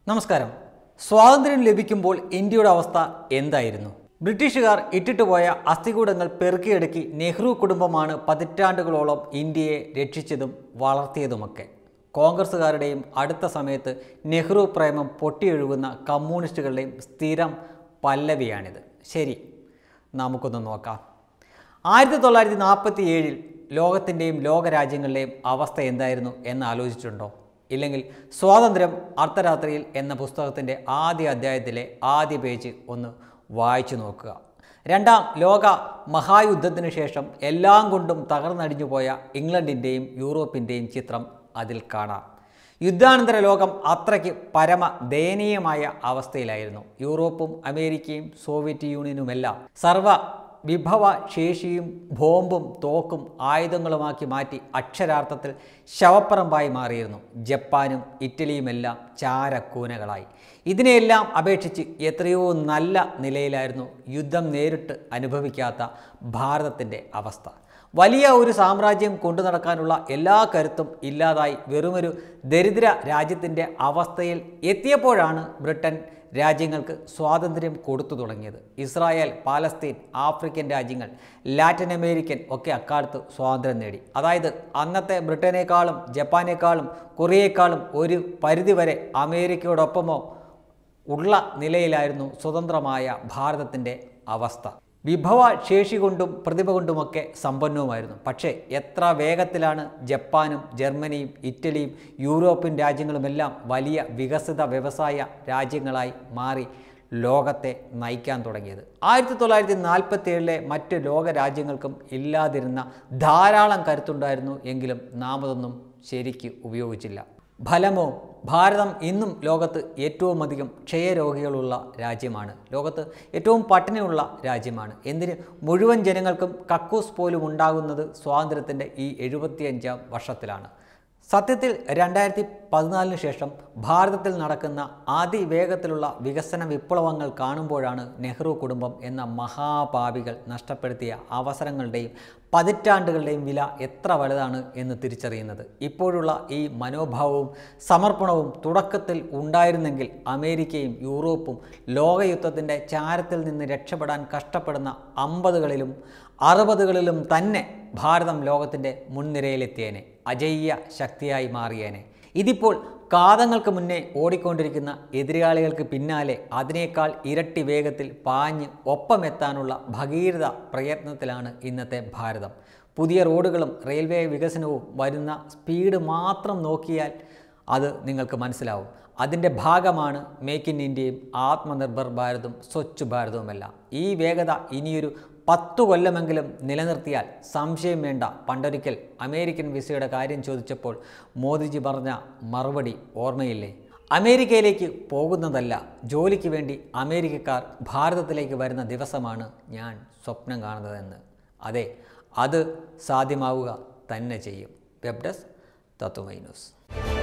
നമസ്കാരം സ്വാതന്ത്ര്യം ലഭിക്കുമ്പോൾ ഇന്ത്യയുടെ അവസ്ഥ എന്തായിരുന്നു ബ്രിട്ടീഷുകാർ ഇട്ടിട്ട് പോയ അസ്ഥികൂടങ്ങൾ പെറുക്കിയെടുക്കി നെഹ്റു കുടുംബമാണ് പതിറ്റാണ്ടുകളോളം ഇന്ത്യയെ രക്ഷിച്ചതും വളർത്തിയതുമൊക്കെ കോൺഗ്രസ്സുകാരുടെയും അടുത്ത സമയത്ത് നെഹ്റു പ്രേമം പൊട്ടിയൊഴുകുന്ന കമ്മ്യൂണിസ്റ്റുകളുടെയും സ്ഥിരം പല്ലവിയാണിത് ശരി നമുക്കൊന്ന് നോക്കാം ആയിരത്തി തൊള്ളായിരത്തി നാൽപ്പത്തി ഏഴിൽ ലോകത്തിൻ്റെയും ലോകരാജ്യങ്ങളുടെയും അവസ്ഥ എന്തായിരുന്നു എന്ന് ആലോചിച്ചിട്ടുണ്ടോ ഇല്ലെങ്കിൽ സ്വാതന്ത്ര്യം അർദ്ധരാത്രിയിൽ എന്ന പുസ്തകത്തിൻ്റെ ആദ്യ അധ്യായത്തിലെ ആദ്യ പേജ് ഒന്ന് വായിച്ചു നോക്കുക രണ്ടാം ലോക മഹായുദ്ധത്തിനു ശേഷം എല്ലാം കൊണ്ടും തകർന്നടിഞ്ഞു പോയ ഇംഗ്ലണ്ടിൻ്റെയും യൂറോപ്പിൻ്റെയും ചിത്രം അതിൽ കാണാം യുദ്ധാനന്തര ലോകം അത്രയ്ക്ക് പരമ ദയനീയമായ അവസ്ഥയിലായിരുന്നു യൂറോപ്പും അമേരിക്കയും സോവിയറ്റ് യൂണിയനുമെല്ലാം സർവ വിഭവ ശേഷിയും ബോംബും തോക്കും ആയുധങ്ങളുമാക്കി മാറ്റി അക്ഷരാർത്ഥത്തിൽ ശവപ്പറമ്പായി മാറിയിരുന്നു ജപ്പാനും ഇറ്റലിയുമെല്ലാം ചാരക്കൂനകളായി ഇതിനെയെല്ലാം അപേക്ഷിച്ച് എത്രയോ നല്ല നിലയിലായിരുന്നു യുദ്ധം നേരിട്ട് അനുഭവിക്കാത്ത ഭാരതത്തിൻ്റെ അവസ്ഥ വലിയ ഒരു സാമ്രാജ്യം കൊണ്ടു നടക്കാനുള്ള എല്ലാ കരുത്തും ഇല്ലാതായി വെറുമൊരു ദരിദ്ര രാജ്യത്തിൻ്റെ അവസ്ഥയിൽ എത്തിയപ്പോഴാണ് ബ്രിട്ടൻ രാജ്യങ്ങൾക്ക് സ്വാതന്ത്ര്യം കൊടുത്തു തുടങ്ങിയത് ഇസ്രായേൽ പാലസ്തീൻ ആഫ്രിക്കൻ രാജ്യങ്ങൾ ലാറ്റിൻ അമേരിക്കൻ ഒക്കെ അക്കാലത്ത് സ്വാതന്ത്ര്യം നേടി അതായത് അന്നത്തെ ബ്രിട്ടനേക്കാളും ജപ്പാനേക്കാളും കൊറിയയെക്കാളും ഒരു പരിധിവരെ അമേരിക്കയോടൊപ്പമോ ഉള്ള നിലയിലായിരുന്നു സ്വതന്ത്രമായ ഭാരതത്തിൻ്റെ അവസ്ഥ വിഭവ ശേഷി കൊണ്ടും പ്രതിഭ കൊണ്ടുമൊക്കെ സമ്പന്നവുമായിരുന്നു പക്ഷേ എത്ര വേഗത്തിലാണ് ജപ്പാനും ജർമ്മനിയും ഇറ്റലിയും യൂറോപ്യൻ രാജ്യങ്ങളുമെല്ലാം വലിയ വികസിത വ്യവസായ രാജ്യങ്ങളായി മാറി ലോകത്തെ നയിക്കാൻ തുടങ്ങിയത് ആയിരത്തി തൊള്ളായിരത്തി നാൽപ്പത്തി ഏഴിലെ മറ്റ് ലോക രാജ്യങ്ങൾക്കും ഇല്ലാതിരുന്ന ധാരാളം കരുത്തുണ്ടായിരുന്നു എങ്കിലും നാം അതൊന്നും ശരിക്ക് ഉപയോഗിച്ചില്ല ഫലമോ ഭാരതം ഇന്നും ലോകത്ത് ഏറ്റവും അധികം ക്ഷയരോഗികളുള്ള രാജ്യമാണ് ലോകത്ത് ഏറ്റവും പട്ടിണിയുള്ള രാജ്യമാണ് എന്തിന് മുഴുവൻ ജനങ്ങൾക്കും കക്കൂസ് പോലും ഉണ്ടാകുന്നത് സ്വാതന്ത്ര്യത്തിൻ്റെ ഈ എഴുപത്തിയഞ്ചാം വർഷത്തിലാണ് സത്യത്തിൽ രണ്ടായിരത്തി പതിനാലിന് ശേഷം ഭാരതത്തിൽ നടക്കുന്ന അതിവേഗത്തിലുള്ള വികസന വിപ്ലവങ്ങൾ കാണുമ്പോഴാണ് നെഹ്റു കുടുംബം എന്ന മഹാപാപികൾ നഷ്ടപ്പെടുത്തിയ അവസരങ്ങളുടെയും പതിറ്റാണ്ടുകളുടെയും വില എത്ര വലുതാണ് എന്ന് തിരിച്ചറിയുന്നത് ഇപ്പോഴുള്ള ഈ മനോഭാവവും സമർപ്പണവും തുടക്കത്തിൽ ഉണ്ടായിരുന്നെങ്കിൽ അമേരിക്കയും യൂറോപ്പും ലോകയുദ്ധത്തിൻ്റെ ചാരത്തിൽ നിന്ന് രക്ഷപ്പെടാൻ കഷ്ടപ്പെടുന്ന അമ്പതുകളിലും അറുപതുകളിലും തന്നെ ഭാരതം ലോകത്തിൻ്റെ മുൻനിരയിലെത്തിയേനെ അജയ്യ ശക്തിയായി മാറിയേനെ ഇതിപ്പോൾ കാതങ്ങൾക്ക് മുന്നേ ഓടിക്കൊണ്ടിരിക്കുന്ന എതിരാളികൾക്ക് പിന്നാലെ അതിനേക്കാൾ ഇരട്ടി വേഗത്തിൽ പാഞ്ഞ് ഒപ്പമെത്താനുള്ള ഭഗീരഥ പ്രയത്നത്തിലാണ് ഇന്നത്തെ ഭാരതം പുതിയ റോഡുകളും റെയിൽവേ വികസനവും വരുന്ന സ്പീഡ് മാത്രം നോക്കിയാൽ അത് നിങ്ങൾക്ക് മനസ്സിലാവും അതിൻ്റെ ഭാഗമാണ് മേക്ക് ഇൻ ഇന്ത്യയും ആത്മനിർഭർ ഭാരതും സ്വച്ഛ് ഭാരതവുമെല്ലാം ഈ വേഗത ഇനിയൊരു പത്തു കൊല്ലമെങ്കിലും നിലനിർത്തിയാൽ സംശയം വേണ്ട പണ്ടൊരിക്കൽ അമേരിക്കൻ വിസയുടെ കാര്യം ചോദിച്ചപ്പോൾ മോദിജി പറഞ്ഞ മറുപടി ഓർമ്മയില്ലേ അമേരിക്കയിലേക്ക് പോകുന്നതല്ല ജോലിക്ക് വേണ്ടി അമേരിക്കക്കാർ ഭാരതത്തിലേക്ക് വരുന്ന ദിവസമാണ് ഞാൻ സ്വപ്നം കാണുന്നതെന്ന് അതെ അത് സാധ്യമാവുക തന്നെ ചെയ്യും വെബ് ഡെസ്ക് തത്വമൈ ന്യൂസ്